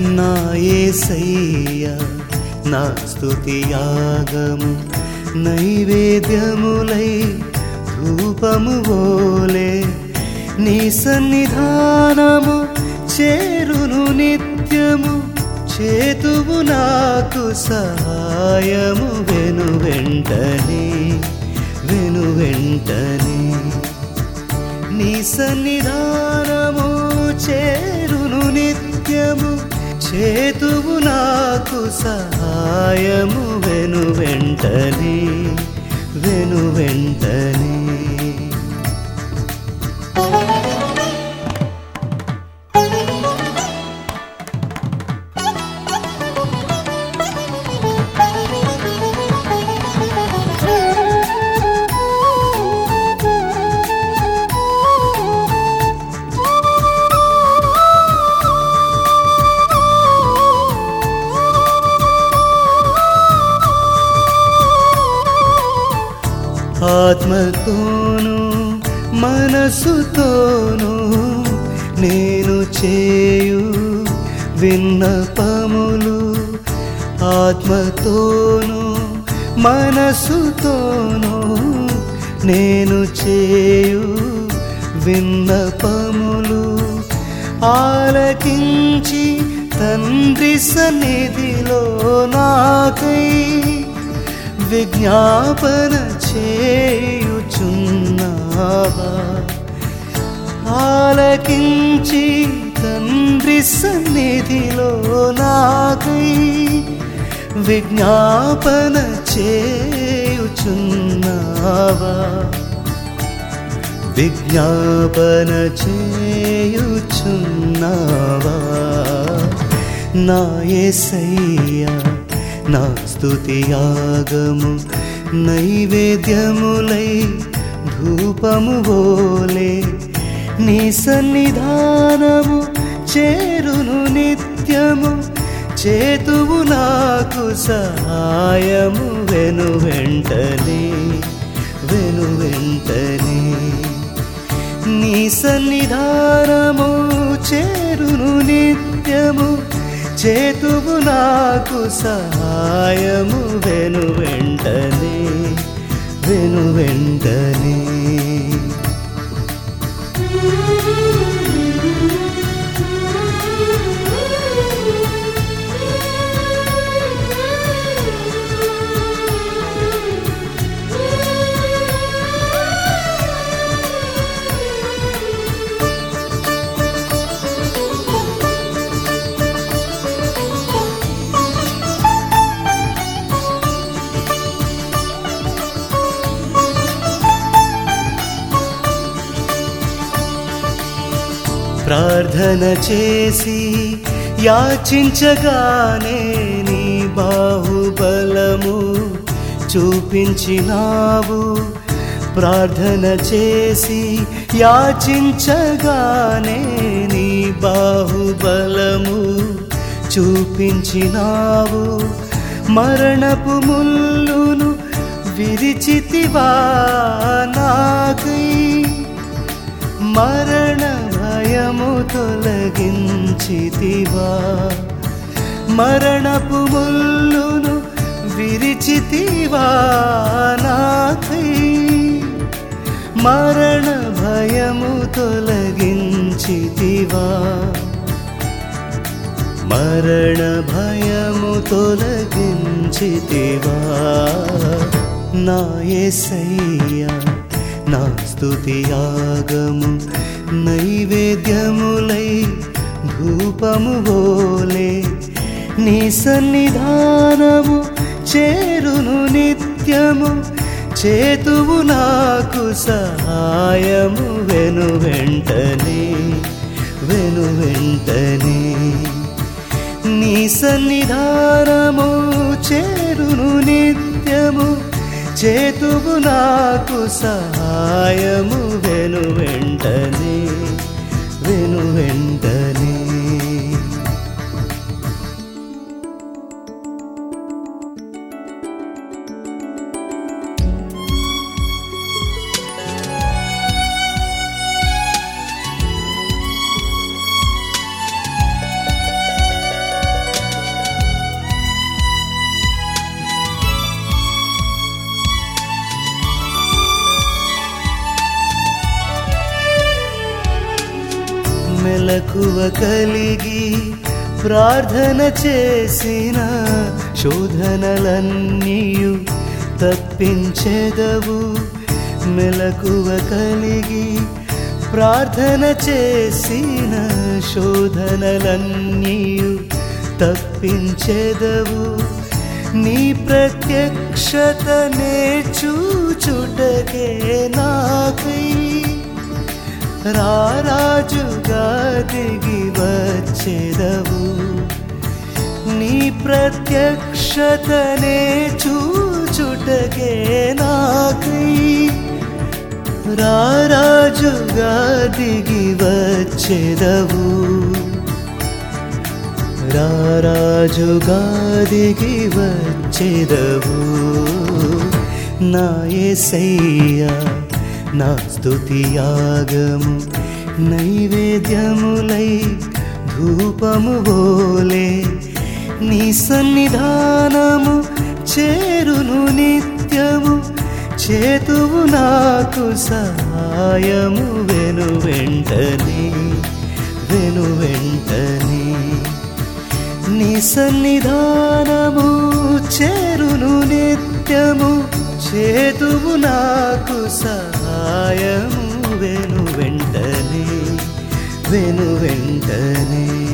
నా యేసయ్య నా స్తుతి యాగము నైవేద్యములై ధూపము ఓలే నీ సన్నిధానము చేరును నిత్యము చేతువు నాకు సహాయము వెను వెంటనే వెను వెంటనే నీ సన్నిధానము చేరును నిత్యము చేతువు నాకు సహాయము వెను వెంటనే వెను వెంటనే ఆత్మతోను మనసుతోను నేను చేయు విన్నపములు ఆత్మతోను మనసుతోను నేను చేయు విన్నపములు ఆలకించి తండ్రి సన్నిధిలో నాకై విజ్ఞాపన చేయుచున్నావా ఆలకించి తండ్రి సన్నిధిలో నాకై విజ్ఞాపన చేయుచున్నావా విజ్ఞాపన చేయుచున్నావా నా యేసయ్యా నా స్తుతి యాగము నైవేద్యములై ధూపము ఓలే నీ సన్నిధానము చేరును నిత్యము చేతువు నాకు సహాయము వెను వెంటనే వెను వెంటనే నీ సన్నిధానము చేరును నిత్యము చేతువు నాకు సహాయము వెను వెంటనే వెను వెంటనే ప్రార్థన చేసి యాచించగానే నీ బాహుబలము చూపించినావు ప్రార్థన చేసి యాచించగానే నీ బాహుబలము చూపించినావు మరణపు ముల్లును విరిచితివా నాకై మరణ భయము తొలగించితివా మరణపు ముల్లును విరిచితివా నాకై మరణ భయము తొలగించితివా మరణ భయము తొలగించితివా నా యేసయ్యా నా స్తుతి యాగము నైవేద్యములై ధూపము ఓలే నీ సన్నిధానము చేరును నిత్యము చేతువు నాకు సహాయము వెను వెంటనే వెను వెంటనే నీ సన్నిధానము చేరును నిత్యము చేతువు నాకు సహాయము వెను వెంటనే వెను వెంటనే మెలకువ కలిగి ప్రార్థన చేసిన శోధనలన్నీయు తప్పించెదవు మెలకువ కలిగి ప్రార్థన చేసిన శోధనలన్నీయు తప్పించెదవు నీ ప్రత్యక్షతనే చూచుటకే నాకై రారాజుగా దిగి వచ్చెదవు నీ ప్రత్యక్షతనే చూచుటకే నాకై రారాజుగా దిగి వచ్చెదవు రారాజుగా దిగి వచ్చెదవు నా యేసయ్యా నా స్తుతియాగము నైవేద్యములై ధూపము బోలే నీ సన్నిధానము చేరును నిత్యము చేతువు నాకు సహాయము వెను వెంటనే వెను వెంటనే నీ సన్నిధానము చేరును నిత్యము చేతువు నాకు సహాయము వెను వెంటనే వెను వెంటనే